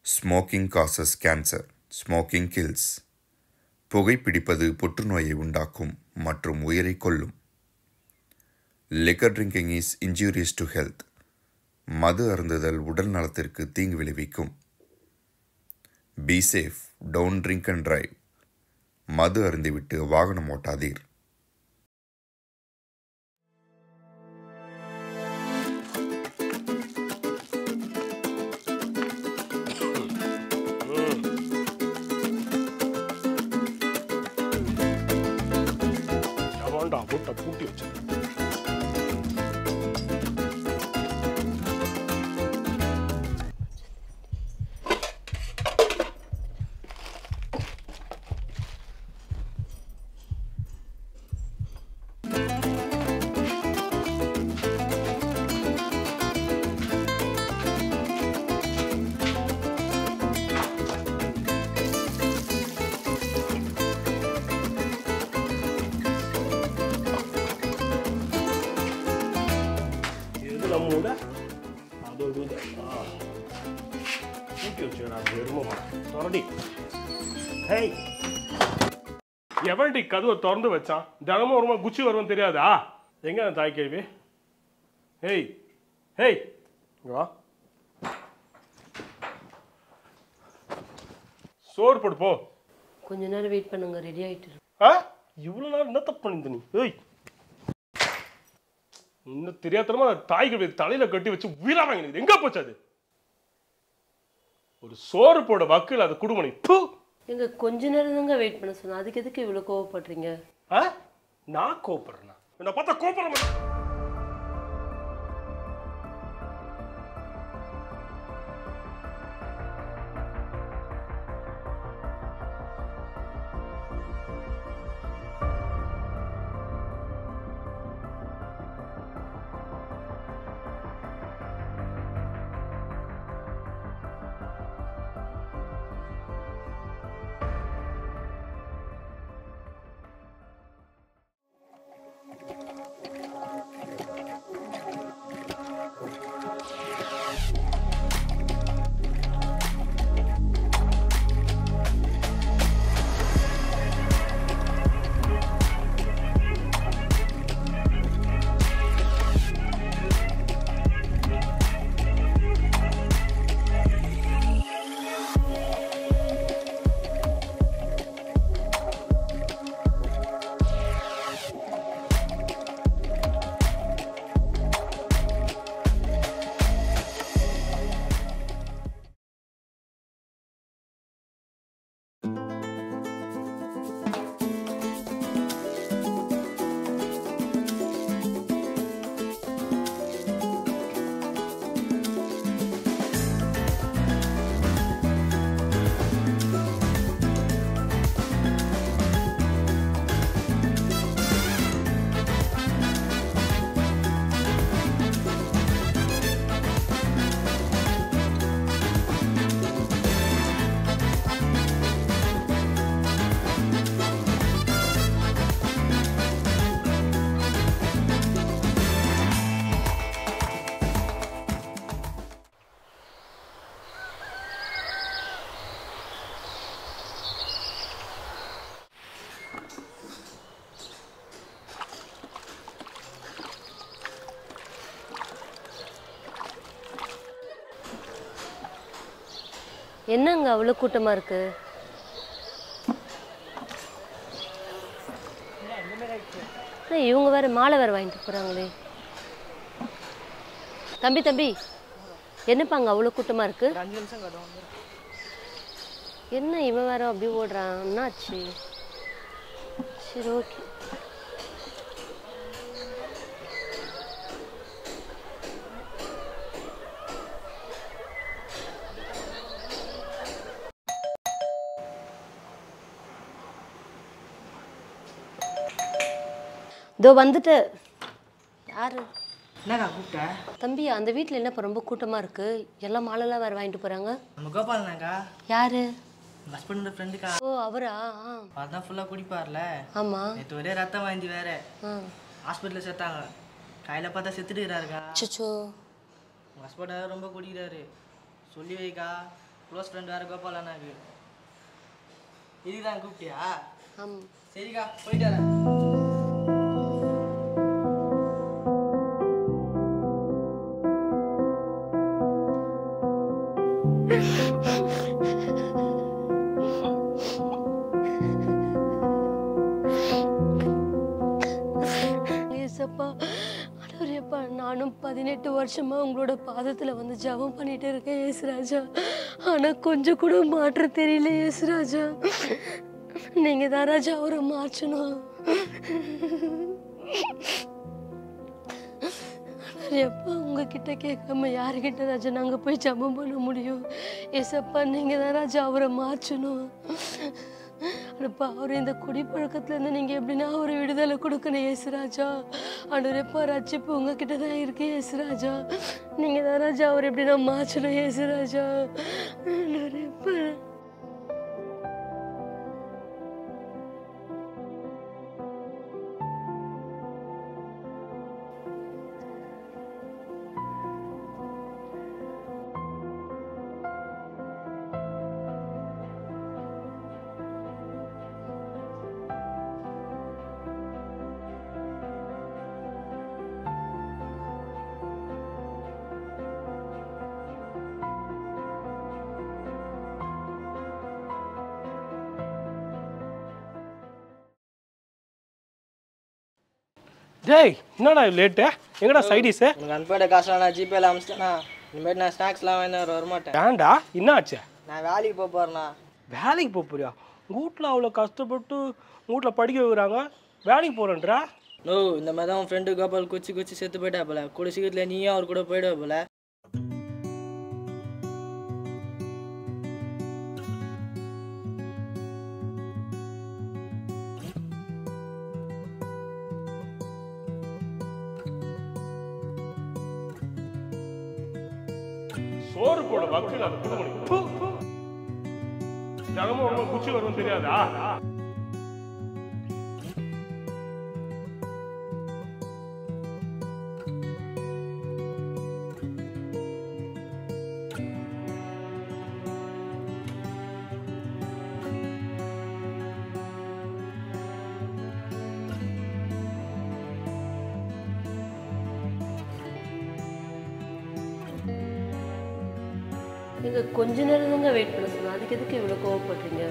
Smoking causes cancer smoking kills புகைப்பிடிப்பது புற்றுநோயை உண்டாக்கும் மற்றும் உயிரை கொல்லும் liquor drinking is injurious to health மது அருந்துதல் உடல் நலத்திற்கு தீங்கு விளைவிக்கும் be safe don't drink and drive மது அருந்திவிட்டு வாகனம் ஓட்டாதீர் எவன்டா மூட்டை பூட்டி வச்சு இது நம்ம விட அது ஒரு வீடு ஆ. பூட்டி வச்சு நான் எருமமா தொடடி ஹேய் எவன்டி கதவை திறந்து வச்சான் தினமும் ஒரு குச்சி வருவோம் தெரியாதா எங்க அந்த தாய் கேள்வி ஹேய் ஹேய் இங்க வா சோறு போடு போ கொஞ்ச நேரம் வெயிட் பண்ணுங்க ரெடி ஆயிட்டு இருக்கு. ஆ இவ்வளோ நேரம் என்ன தப்பு பண்ணியிருந்த நீ ஏய் இன்னும் தெரியாதனமா தாய்கள் தலையில கட்டி வச்சு உயிரா வாங்கினது எங்க போச்சு அது ஒரு சோறு போட வக்கில் அது குடுமணி பூ எங்க கொஞ்ச நேரம் தாங்க வெயிட் பண்ண சொன்னேன் அதுக்கு எதுக்கு இவ்வளவு கோவப்படுறீங்க ஆ நான் கோப்படுறேனா என்ன பார்த்தா கோப்படுற மாட்டேன் என்னங்க அவ்வளவு கூட்டமா இருக்கு என்ன, இவங்க வேற மாலை வேற வாங்கிட்டு போறாங்களே தம்பி தம்பி என்னப்பாங்க அவ்வளவு கூட்டமா இருக்கு என்ன இவன் வேற அப்படி ஓடுறான் என்னாச்சு சரி ஓகே இதோ வந்துட்டு யாரு என்னக்கா கூப்பிட்ட தம்பி அந்த வீட்டில் என்னப்பா ரொம்ப கூட்டமா இருக்கு எல்லாம் மாலைலாம் வேற வாங்கிட்டு போறாங்க நம்ம கோபாலனாக்கா யாரு உங்கள் ஹஸ்பண்டோட ஃப்ரெண்டுக்கா ஓ அவரா ஆ, அதான் ஃபுல்லாக குடிப்பார்ல ஆமா நேற்று ஒரே ரத்தம் வாந்தி வேற ஆ ஹாஸ்பிட்டலில் சேர்த்தாங்க காலையில் பார்த்தா செத்துட்டுக்கிறாருக்கா அச்சச்சோ உங்கள் ஹஸ்பண்ட் ரொம்ப குடிக்கிறாரு சொல்லி வைக்கா க்ளோஸ் ஃப்ரெண்ட் வேறு கோபால் அண்ணாக்கு இதுதான் கூப்பிட்டியா ஆம் சரிக்கா போயிட்டு வரேன் ஏசப்பா அடோரியப்பா நானும் பதினெட்டு வருஷமா உங்களோட பாதத்துல வந்து ஜெபம் பண்ணிட்டு இருக்கேன் ஏசுராஜா ஆனா கொஞ்சம் கூட மாற்றம் தெரியல ஏசுராஜா நீங்க தான் ராஜா அவரை மாற்றணும் எப்போ உங்ககிட்ட கேட்காம யாருக்கிட்ட ராஜா நாங்கள் போய் ஜெபம் பண்ண முடியும் ஏசப்பா நீங்கள் தான் ராஜா அவரை மாற்றணும் அடப்பா அவர் இந்த குடிப்பழக்கத்துலேருந்து நீங்கள் எப்படின்னா அவரை விடுதலை கொடுக்கணும் ஏசுராஜா அனுரப்பா ரட்சிப்பு உங்ககிட்ட தான் இருக்கு ஏசுராஜா நீங்கள் தான் ராஜா அவர் எப்படின்னா மாற்றணும் ஏசுராஜா அனுரப்பா டேய் என்னடா லேட்டு எங்கடா சைடிஸு உனக்கு அனுப்பிட காசுலாம் நான் ஜிபேல அனுப்பிச்சிட்டேனா இனிமேட்டு நான் ஸ்நாக்ஸ்லாம் வாங்கி வர வரமாட்டேன் ஏன்டா என்ன ஆச்சு நான் வேலைக்கு போக போகிறேண்ணா வேலைக்கு போக போறியா உங்கள் வீட்டில் அவ்வளோ கஷ்டப்பட்டு உங்கள் வீட்டில் படிக்க வைக்கிறாங்க வேலைக்கு போகிறேன்றா நோ இந்த மாதிரி தான் உன் ஃப்ரெண்டு கோபால் குச்சி குச்சி செத்து போயிட்டா போல கூட சீக்கிரத்தில் நீயும் அவர் கூட போயிடுவ போல சோறு போட வக்கீல் அது குடுமணி ஜகமும் ரொம்ப குச்சி வரும் தெரியாதா நீங்க கொஞ்ச நேரம் தாங்க வெயிட் பண்ண சொன்னேன் அதுக்கு எதுக்கு இவ்வளோ கோவப்படுறீங்க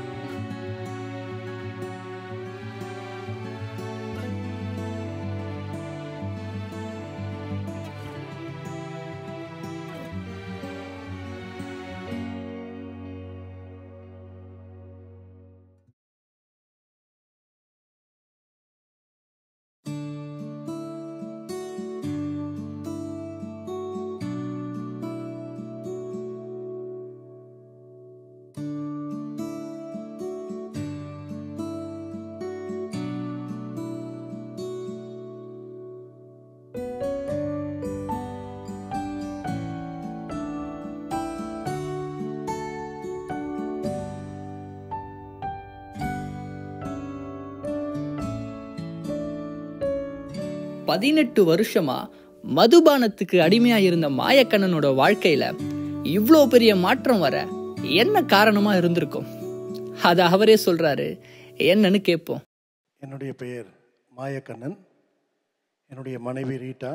பதினெட்டு வருஷமா மதுபானத்துக்கு அடிமையா இருந்த மாயக்கண்ணனோட வாழ்க்கையில இவ்வளோ பெரிய மாற்றம் வர என்ன காரணமா இருந்திருக்கும் அத அவரே சொல்றாரு என்னன்னு கேட்போம் என்னுடைய பெயர் மாயக்கண்ணன் என்னுடைய மனைவி ரீட்டா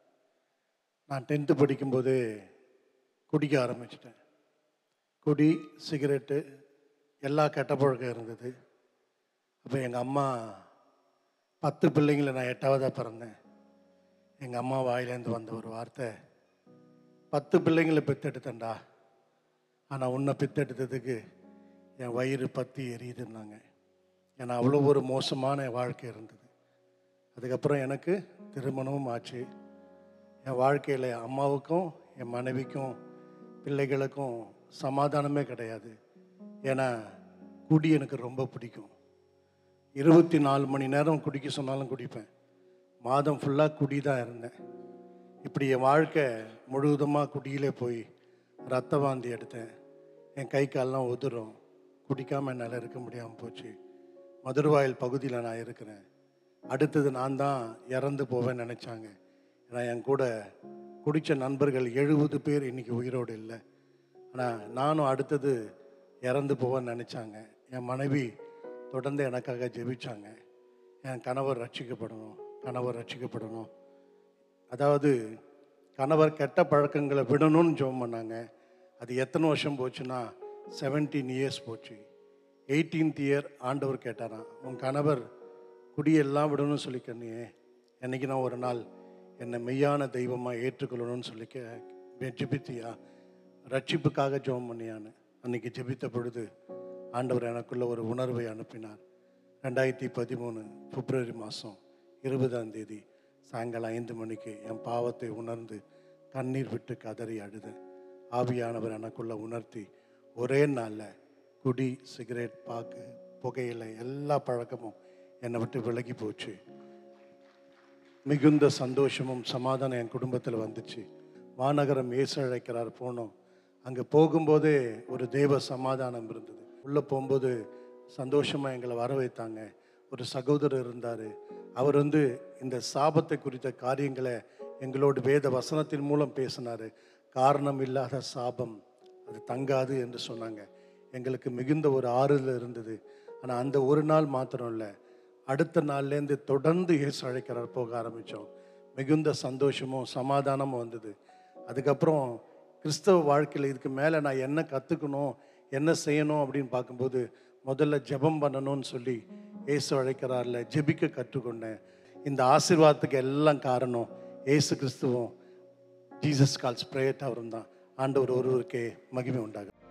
நான் டென்த்து படிக்கும்போது குடிக்க ஆரம்பிச்சிட்டேன் குடி சிகரெட்டு எல்லா கெட்ட பழக்கம் இருந்தது அப்போ எங்கள் அம்மா பத்து பிள்ளைங்கள நான் எட்டாவதாக பிறந்தேன் எங்கள் அம்மா வாயிலேருந்து வந்த ஒரு வார்த்தை பத்து பிள்ளைங்களை பெத்தெடுத்தேன்டா ஆனால் உன்னை பெத்தெடுத்ததுக்கு என் வயிறு பற்றி எரியுதுன்னாங்க ஏன்னா அவ்வளோ ஒரு மோசமான வாழ்க்கை இருந்தது அதுக்கப்புறம் எனக்கு திருமணமும் ஆச்சு என் வாழ்க்கையில் அம்மாவுக்கும் என் மனைவிக்கும் பிள்ளைகளுக்கும் சமாதானமே கிடையாது ஏன்னா குடி எனக்கு ரொம்ப பிடிக்கும் இருபத்தி நாலு மணி நேரம் குடிக்க சொன்னாலும் குடிப்பேன் மாதம் ஃபுல்லாக குடி தான் இருந்தேன் இப்படி என் வாழ்க்கை முழுவதுமாக குடியிலே போய் ரத்த வாந்தி எடுத்தேன் என் கை கால்லாம் உதிரும் குடிக்காமல் என்னால் இருக்க முடியாமல் போச்சு மதுரவாயல் பகுதியில் நான் இருக்கிறேன் அடுத்தது நான் தான் இறந்து போவேன்னு நினச்சாங்க ஏன்னா என் கூட குடித்த நண்பர்கள் எழுபது பேர் இன்னைக்கு உயிரோடு இல்லை ஆனால் நானும் அடுத்தது இறந்து போவேன்னு நினச்சாங்க என் மனைவி தொடர்ந்து எனக்காக ஜெபிச்சாங்க என் கணவர் ரட்சிக்கப்படணும் கணவர் ரட்சிக்கப்படணும் அதாவது கணவர் கெட்ட பழக்கங்களை விடணும்னு ஜெபம் பண்ணாங்க அது எத்தனை வருஷம் போச்சுன்னா செவன்டீன் இயர்ஸ் போச்சு எயிட்டீன்த் இயர் ஆண்டவர் கேட்டாராம் உன் கணவர் குடியெல்லாம் விடணும்னு சொல்லி சொன்னியே என்னைக்கு நான் ஒரு நாள் என்னை மெய்யான தெய்வமாக ஏற்றுக்கொள்ளணும்னு சொல்லி கே ஜெபித்தியா ரட்சிப்புக்காக ஜெபம் பண்ணியான்னு அன்னைக்கு ஜெபித்த பொழுது ஆண்டவர் எனக்குள்ள ஒரு உணர்வை அனுப்பினார் ரெண்டாயிரத்தி பதிமூணு பிப்ரவரி மாதம் இருபதாம் தேதி சாயங்காலம் ஐந்து மணிக்கு என் பாவத்தை உணர்ந்து கண்ணீர் விட்டு கதறி அழுதேன் ஆவியானவர் எனக்குள்ள உணர்த்தி ஒரே நாளில் குடி சிகரெட் பாக்கு புகையிலை எல்லா பழக்கமும் என்னை விட்டு விலகி போச்சு மிகுந்த சந்தோஷமும் சமாதானம் என் குடும்பத்தில் வந்துச்சு மாநகரம் இயேசு அழைக்கிறார் போனோம் அங்கே போகும்போதே ஒரு தேவ சமாதானம் இருந்தது உள்ளே போகும்போது சந்தோஷமாக எங்களை வர வைத்தாங்க ஒரு சகோதரர் இருந்தார் அவர் வந்து இந்த சாபத்தை குறித்த காரியங்களை எங்களோடு வேத வசனத்தின் மூலம் பேசினார் காரணம் இல்லாத சாபம் அது தங்காது என்று சொன்னாங்க எங்களுக்கு மிகுந்த ஒரு ஆறுதல் இருந்தது ஆனால் அந்த ஒரு நாள் மாத்திரம் இல்லை அடுத்த நாள்லேருந்து தொடர்ந்து இயேசு அழைக்கிறார் போக ஆரம்பித்தோம் மிகுந்த சந்தோஷமும் சமாதானமும் வந்தது அதுக்கப்புறம் கிறிஸ்தவ வாழ்க்கையில் இதுக்கு மேலே நான் என்ன கற்றுக்கணும் என்ன செய்யணும் அப்படின்னு பார்க்கும்போது முதல்ல ஜெபம் பண்ணணும்னு சொல்லி இயேசு அழைக்கிறார்ல ஜெபிக்க கற்றுக்கொண்டேன் இந்த ஆசீர்வாதத்துக்கு எல்லாம் காரணம் இயேசு கிறிஸ்துவும் ஜீசஸ் கால்ஸ் பிரேயர் அவரும் தான் ஆண்டவர் ஒருவருக்கே மகிமை உண்டாகும்